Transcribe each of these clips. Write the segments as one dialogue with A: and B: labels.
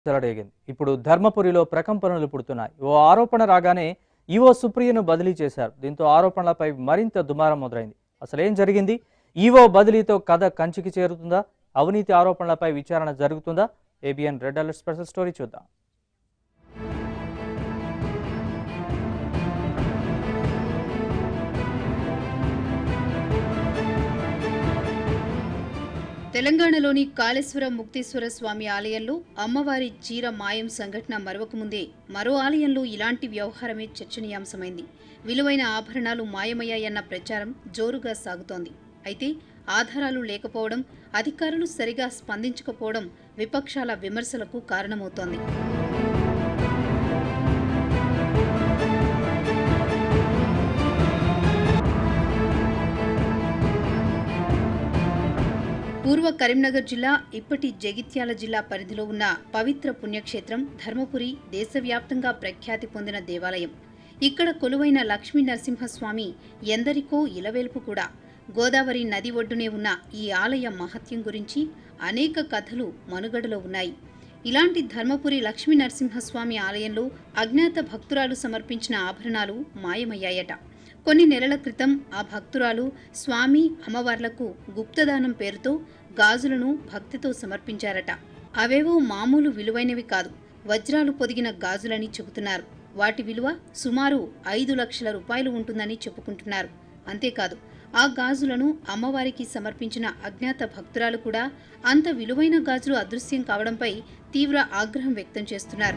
A: చెలరేగింది ఇప్పుడు ధర్మపురిలో ప్రకంపనలు పుడుతున్నాయి ఓ ఆరోపణ రాగానే ఈవో సుప్రియను బదిలీ చేశారు దీంతో ఆరోపణలపై మరింత దుమారం మొదలైంది అసలు ఏం జరిగింది ఈవో బదిలీతో కథ కంచికి చేరుతుందా అవినీతి ఆరోపణలపై విచారణ జరుగుతుందా ABN red alert special story చూద్దాం
B: తెలంగాణలోని కాళేశ్వర ముక్తేశ్వర స్వామి ఆలయంలో అమ్మవారి చీర మాయం సంఘటన మరవకముందే మరో ఆలయంలో ఇలాంటి వ్యవహారమే చర్చనీయాంశమైంది విలువైన ఆభరణాలు మాయమయ్యాయన్న ప్రచారం జోరుగా సాగుతోంది అయితే ఆధారాలు లేకపోవడం అధికారులు సరిగా స్పందించకపోవడం విపక్షాల విమర్శలకు కారణమవుతోంది పూర్వ కరీంనగర్ జిల్లా ఇప్పటి జగిత్యాల జిల్లా పరిధిలో ఉన్న పవిత్ర పుణ్యక్షేత్రం ధర్మపురి దేశవ్యాప్తంగా ప్రఖ్యాతి పొందిన దేవాలయం ఇక్కడ కొలువైన లక్ష్మీ నరసింహస్వామి ఎందరికో ఇలవేల్పు కూడా గోదావరి నది ఒడ్డునే ఉన్న ఈ ఆలయ మహత్యం గురించి అనేక కథలు మనుగడలో ఉన్నాయి ఇలాంటి ధర్మపురి లక్ష్మీ నరసింహస్వామి ఆలయంలో అజ్ఞాత భక్తురాలు సమర్పించిన ఆభరణాలు మాయమయ్యాయట కొన్ని నెలల క్రితం ఆ భక్తురాలు స్వామి అమ్మవార్లకు గుప్తదానం పేరుతో గాజులను భక్తితో సమర్పించారట అవేవో మామూలు విలువైనవి కాదు వజ్రాలు పొదిగిన గాజులని చెబుతున్నారు వాటి విలువ సుమారు ఐదు లక్షల రూపాయలు ఉంటుందని చెప్పుకుంటున్నారు అంతేకాదు ఆ గాజులను అమ్మవారికి సమర్పించిన అజ్ఞాత భక్తురాలు కూడా అంత విలువైన గాజులు అదృశ్యం కావడంపై తీవ్ర ఆగ్రహం వ్యక్తం చేస్తున్నారు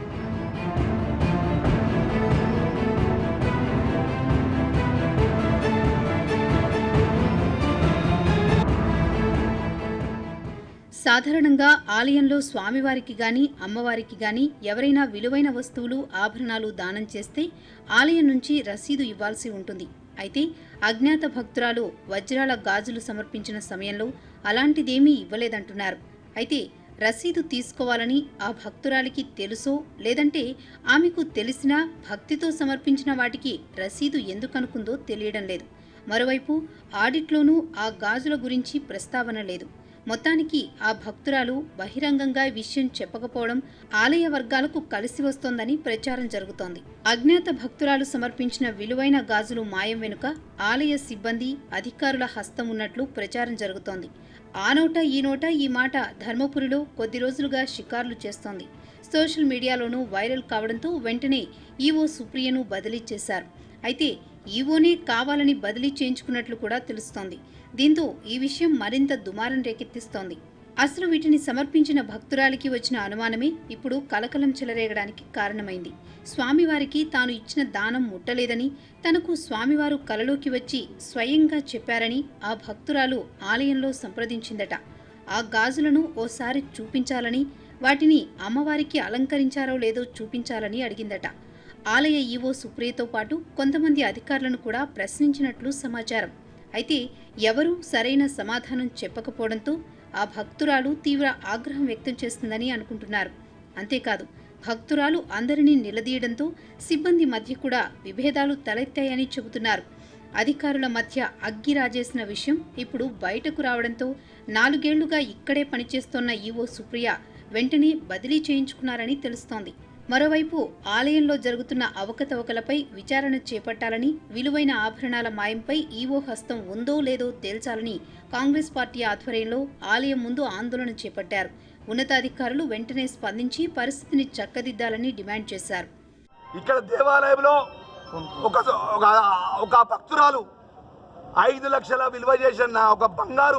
B: సాధారణంగా ఆలయంలో స్వామివారికి గాని అమ్మవారికి గాని ఎవరైనా విలువైన వస్తువులు ఆభరణాలు దానం చేస్తే ఆలయం నుంచి రసీదు ఇవ్వాల్సి ఉంటుంది అయితే అజ్ఞాత భక్తురాలు వజ్రాల గాజులు సమర్పించిన సమయంలో అలాంటిదేమీ ఇవ్వలేదంటున్నారు అయితే రసీదు తీసుకోవాలని ఆ భక్తురాలికి తెలుసో లేదంటే ఆమెకు తెలిసినా భక్తితో సమర్పించిన వాటికి రసీదు ఎందుకనుకుందో తెలియడం లేదు మరోవైపు ఆడిట్లోనూ ఆ గాజుల గురించి ప్రస్తావన లేదు మొత్తానికి ఆ భక్తురాలు బహిరంగంగా ఈ విషయం చెప్పకపోవడం ఆలయ వర్గాలకు కలిసి వస్తోందని ప్రచారం జరుగుతోంది అజ్ఞాత భక్తురాలు సమర్పించిన విలువైన గాజులు మాయం వెనుక ఆలయ సిబ్బంది అధికారుల హస్తం ఉన్నట్లు ప్రచారం జరుగుతోంది ఆ నోట ఈ నోట ఈ మాట ధర్మపురిలో కొద్ది రోజులుగా షికార్లు చేస్తోంది సోషల్ మీడియాలోనూ వైరల్ కావడంతో వెంటనే ఈవో సుప్రియను బదిలీ చేశారు అయితే ఈవోనే కావాలని బదిలీ చేయించుకున్నట్లు కూడా తెలుస్తోంది దీంతో ఈ విషయం మరింత దుమారం రేకెత్తిస్తోంది అసలు వీటిని సమర్పించిన భక్తురాలికి వచ్చిన అనుమానమే ఇప్పుడు కలకలం చెలరేగడానికి కారణమైంది స్వామివారికి తాను ఇచ్చిన దానం ముట్టలేదని తనకు స్వామివారు కలలోకి వచ్చి స్వయంగా చెప్పారని ఆ భక్తురాలు ఆలయంలో సంప్రదించిందట ఆ గాజులను ఓసారి చూపించాలని వాటిని అమ్మవారికి అలంకరించారో లేదో చూపించాలని అడిగిందట ఆలయ ఈవో సుప్రియతో పాటు కొంతమంది అధికారులను కూడా ప్రశ్నించినట్లు సమాచారం అయితే ఎవరూ సరైన సమాధానం చెప్పకపోవడంతో ఆ భక్తురాలు తీవ్ర ఆగ్రహం వ్యక్తం చేస్తుందని అనుకుంటున్నారు అంతేకాదు భక్తురాలు అందరినీ నిలదీయడంతో సిబ్బంది మధ్య కూడా విభేదాలు తలెత్తాయని చెబుతున్నారు అధికారుల మధ్య అగ్గి రాజేసిన విషయం ఇప్పుడు బయటకు రావడంతో నాలుగేళ్లుగా ఇక్కడే పనిచేస్తోన్న ఈవో సుప్రియ వెంటనే బదిలీ చేయించుకున్నారని తెలుస్తోంది మరోవైపు ఆలయంలో జరుగుతున్న అవకతవకలపై విచారణ చేపట్టాలని విలువైన ఆభరణాల మాయంపై ఈవో హస్తం ఉందో లేదో తేల్చాలని కాంగ్రెస్ పార్టీ ఆధ్వర్యంలో ఆలయం ముందు ఆందోళన చేపట్టారు ఉన్నతాధికారులు వెంటనే స్పందించి పరిస్థితిని చక్కదిద్దాలని డిమాండ్ చేశారు
C: ఇక్కడ దేవాలయంలో ఒక ఒక ఒక భక్తురాలు ఐదు లక్షల విలువ చేసిన ఒక బంగారు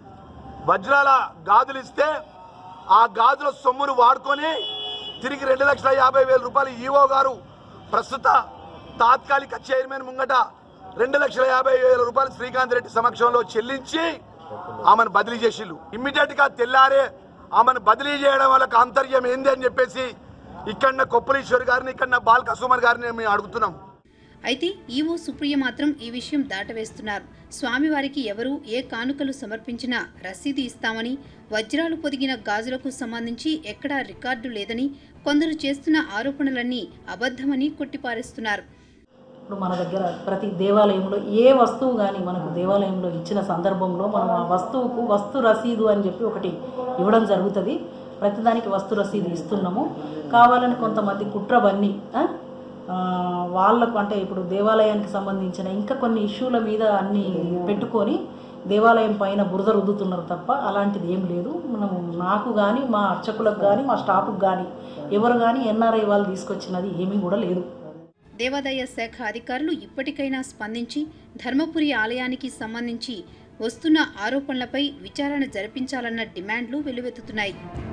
C: వజ్రాల గాజులు ఇస్తే ఆ గాజుల సొమ్మును వాడుకొని తిరిగి రెండు లక్షల యాభై వేల రూపాయలు ఈవో గారు ప్రస్తుత తాత్కాలిక చైర్మన్ ముంగట రెండు లక్షల యాభై వేల రూపాయలు శ్రీకాంత్ రెడ్డి సమక్షంలో చెల్లించి ఆమెను బదిలీ చేసిళ్ళు ఇమ్మీడియట్ గా తెల్లారే ఆమెను బదిలీ చేయడం వల్ల ఆంతర్యం ఏంది అని చెప్పేసి ఇక్కడ కొప్పలీశ్వర్ గారిని ఇక్కడ బాల్ సుమన్ గారిని మేము అడుగుతున్నాం
B: అయితే ఈవో సుప్రియ మాత్రం ఈ విషయం దాటవేస్తున్నారు స్వామివారికి ఎవరూ ఏ కానుకలు సమర్పించినా రసీదు ఇస్తామని వజ్రాలు పొదిగిన గాజులకు సంబంధించి ఎక్కడా రికార్డు లేదని కొందరు చేస్తున్న ఆరోపణలన్నీ అబద్ధమని కొట్టిపారేస్తున్నారు
D: ఇప్పుడు మన దగ్గర ప్రతి దేవాలయంలో ఏ వస్తువు కానీ మనకు దేవాలయంలో ఇచ్చిన సందర్భంలో మనం ఆ వస్తువుకు వస్తు రసీదు అని చెప్పి ఒకటి ఇవ్వడం జరుగుతుంది ప్రతిదానికి వస్తు రసీదు ఇస్తున్నాము కావాలని కొంతమంది కుట్ర బన్ని ఆ? ఆ, వాళ్ళకు అంటే ఇప్పుడు దేవాలయానికి సంబంధించిన ఇంకా కొన్ని ఇష్యూల మీద అన్ని పెట్టుకొని దేవాలయం పైన బురద రుద్దుతున్నారు తప్ప అలాంటిది ఏం లేదు మనము నాకు కానీ మా అర్చకులకు కానీ మా స్టాఫ్కి కానీ ఎవరు కానీ ఎన్ఆర్ఐ వాళ్ళు తీసుకొచ్చినది ఏమీ కూడా లేదు
B: దేవాదాయ శాఖ అధికారులు ఇప్పటికైనా స్పందించి ధర్మపురి ఆలయానికి సంబంధించి వస్తున్న ఆరోపణలపై విచారణ జరిపించాలన్న డిమాండ్లు వెల్లువెత్తుతున్నాయి